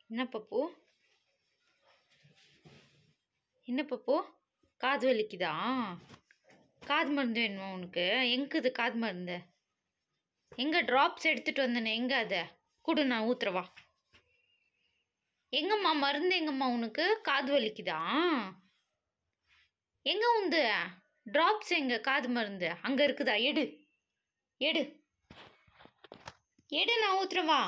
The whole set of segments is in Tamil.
என்ன பப்பு என்ன பப்பு காது வலிக்குதா காது மருந்து வேணுமா உனக்கு எங்குது காது மருந்து எங்கே ட்ராப்ஸ் எடுத்துகிட்டு வந்தேனே எங்கே அதை கொடு நான் ஊத்துறவா எங்கம்மா மருந்து எங்கம்மா உனக்கு காது வலிக்குதா எங்க உந்து ட்ராப்ஸ் எங்க காது மருந்து அங்கே இருக்குதா எடு எடு எடு நான் ஊத்துறவா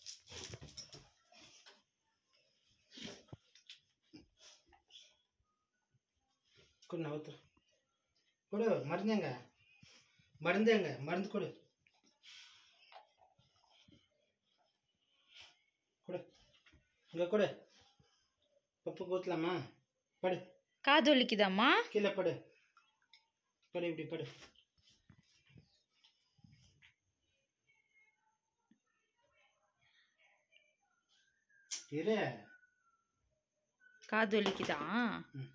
கொடு நான் ஊத்துறேன் கொடு மருந்துங்க மருந்துங்க மருந்து கொடு கொடு இங்கே கொடு பப்பு ஊற்றலாமா படு காது வலிக்குதாம்மா கீழே படு படு இப்படி படு இரு காது வலிக்குதா ம்.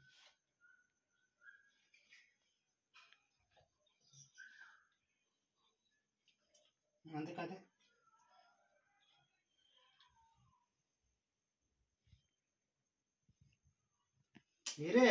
அந்த கதை இரு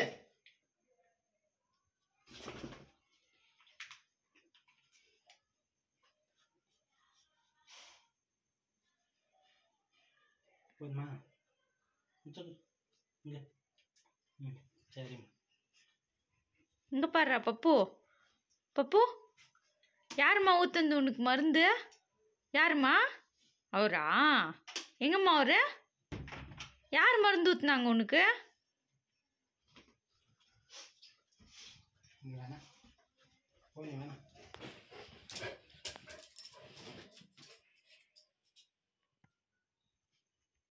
போதுமா சொல்லு இங்கே ம் சரிம்மா இங்க பாருடா பப்பு பப்பு யாரும்மா ஊத்துந்து உனக்கு மருந்து யாரும்மா அவரா எங்கம்மா அவரு யார் மருந்து ஊத்துனாங்க உனக்கு இங்கே வேணாம் போனி வேணாம்